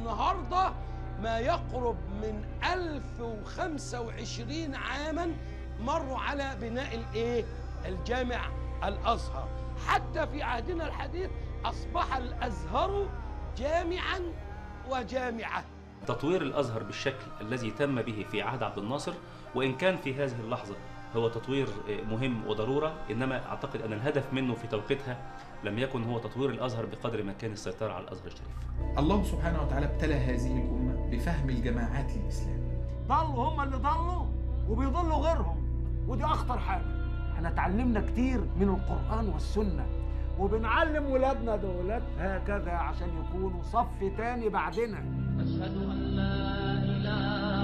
النهاردة ما يقرب من 1025 عاما مروا على بناء الايه الجامع الازهر حتى في عهدنا الحديث اصبح الازهر جامعا وجامعه تطوير الازهر بالشكل الذي تم به في عهد عبد الناصر وان كان في هذه اللحظه هو تطوير مهم وضروره انما اعتقد ان الهدف منه في توقيتها لم يكن هو تطوير الازهر بقدر ما كان السيطره على الازهر الشريف. الله سبحانه وتعالى ابتلى هذه الامه بفهم الجماعات للاسلام. ضلوا هم اللي ضلوا وبيضلوا غيرهم ودي اخطر حاجه. احنا اتعلمنا كتير من القران والسنه وبنعلم ولادنا دولت هكذا عشان يكونوا صف تاني بعدنا أشهد أن لا إله